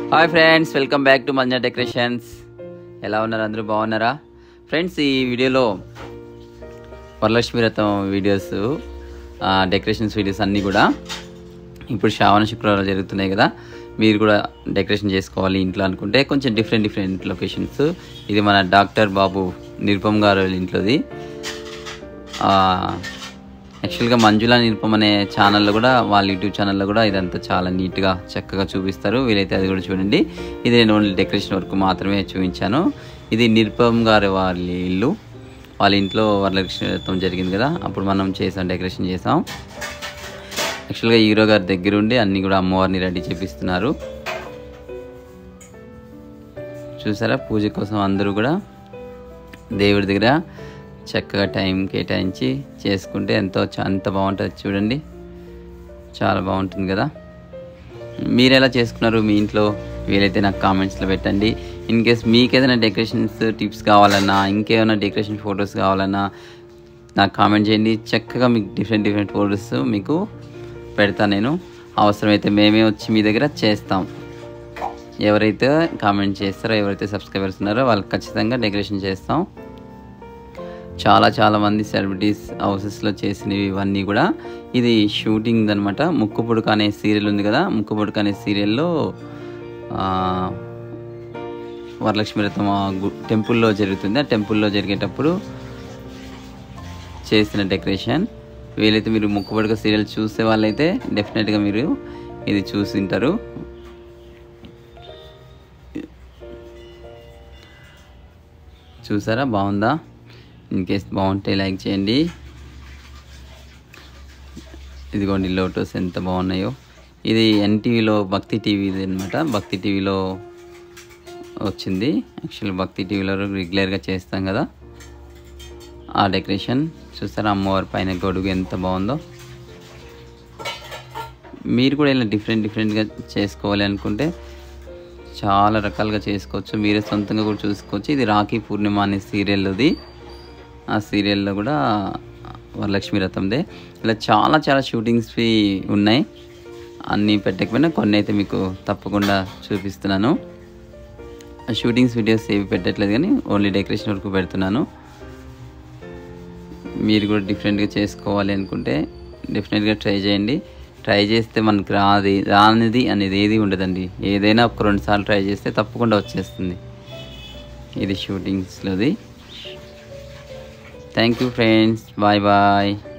hi friends welcome back to Manja decorations ఎలా ఉన్నారు అందరూ బాగున్నారా ఫ్రెండ్స్ ఈ వీడియోలో వరలక్ష్మి రథం వీడియోస్ ఆ, డెకరేషన్స్ వీడియోస్ అన్నీ కూడా ఇప్పుడు శ్రావణ శుక్రవారం జరుగుతున్నాయి కదా మీరు కూడా డెకరేషన్ చేసుకోవాలి ఇంట్లో అనుకుంటే కొంచెం డిఫరెంట్ డిఫరెంట్ లొకేషన్స్ ఇది మన డాక్టర్ బాబు నిరుపమ్ గారు వాళ్ళ ఇంట్లోది ఆ, యాక్చువల్గా మంజుల నిరుపం అనే ఛానల్లో కూడా వాళ్ళ యూట్యూబ్ ఛానల్లో కూడా ఇదంతా చాలా నీట్గా చక్కగా చూపిస్తారు వీలైతే అది కూడా చూడండి ఇది నేను ఓన్లీ డెకరేషన్ వరకు మాత్రమే చూపించాను ఇది నిరుపం గారి వాళ్ళ ఇల్లు వాళ్ళ ఇంట్లో వరలక్ష్మి వ్రతం జరిగింది కదా అప్పుడు మనం చేసాం డెకరేషన్ చేసాం యాక్చువల్గా హీరో గారి దగ్గరుండి అన్నీ కూడా అమ్మవారిని రెడీ చేపిస్తున్నారు చూసారా పూజ కోసం అందరూ కూడా దేవుడి దగ్గర చక్కగా టైం కేటాయించి చేసుకుంటే ఎంతో చ- అంత బాగుంటుంది చూడండి చాలా బాగుంటుంది కదా మీరు ఎలా చేసుకున్నారు మీ ఇంట్లో వీలైతే నాకు కామెంట్స్లో పెట్టండి ఇన్ కేస్ మీకు ఏదైనా డెకరేషన్స్ టిప్స్ కావాలన్నా ఇంకేమైనా డెకరేషన్ ఫొటోస్ కావాలన్నా నాకు కామెంట్ చేయండి చక్కగా మీకు డిఫరెంట్ డిఫరెంట్ ఫొటోస్ మీకు పెడతా నేను అవసరమైతే మేమే వచ్చి మీ దగ్గర చేస్తాం ఎవరైతే కామెంట్ చేస్తారో ఎవరైతే సబ్స్క్రైబర్స్ ఉన్నారో వాళ్ళకి ఖచ్చితంగా డెకరేషన్ చేస్తాం చాలా చాలా మంది సెలబ్రిటీస్ హౌసెస్లో చేసినవి ఇవన్నీ కూడా ఇది షూటింగ్ అనమాట ముక్కు పుడక అనే సీరియల్ ఉంది కదా ముక్కు పుడక అనే సీరియల్లో ఆ, వరలక్ష్మి వ్రతం ఆ గు- టెంపుల్లో జరుగుతుంది ఆ టెంపుల్లో జరిగేటప్పుడు చేసిన డెకరేషన్ వీలైతే మీరు ముక్కు పుడక సీరియల్ చూసే వాళ్ళైతే డెఫినెట్గా మీరు ఇది చూసింటారు చూసారా బాగుందా ఇన్ కేస్ బాగుంటే లైక్ చేయండి ఇదిగోండి లోటస్ ఎంత బాగున్నాయో ఇది ఎన్టీవీలో భక్తి టీవీ అనమాట భక్తి టీవీలో వచ్చింది యాక్చువల్ భక్తి టీవీలో రెగ్యులర్గా చేస్తాం కదా ఆ డెకరేషన్ చూస్తారా అమ్మవారి పైన గొడుగు ఎంత బాగుందో మీరు కూడా ఇలా డిఫరెంట్ డిఫరెంట్గా చేసుకోవాలి అనుకుంటే చాలా రకాలుగా చేసుకోవచ్చు మీరే సొంతంగా కూడా చూసుకోవచ్చు ఇది రాఖీ పూర్ణిమ అనే సీరియల్ది ఆ సీరియల్లో కూడా వరలక్ష్మి రథందే ఇలా చాలా చాలా షూటింగ్స్వి ఉన్నాయి అన్నీ పెట్టకపోయినా కొన్ని అయితే మీకు తప్పకుండా చూపిస్తున్నాను ఆ షూటింగ్స్ వీడియోస్ ఏవి పెట్టట్లేదు కానీ ఓన్లీ డెకరేషన్ వరకు పెడుతున్నాను మీరు కూడా డిఫరెంట్గా చేసుకోవాలి అనుకుంటే డెఫినెట్గా ట్రై చేయండి ట్రై చేస్తే మనకి రాది రానిది అనేది ఏది ఉండదండి ఏదైనా ఒక రెండు సార్లు ట్రై చేస్తే తప్పకుండా వచ్చేస్తుంది ఇది షూటింగ్స్లోది thank you friends bye bye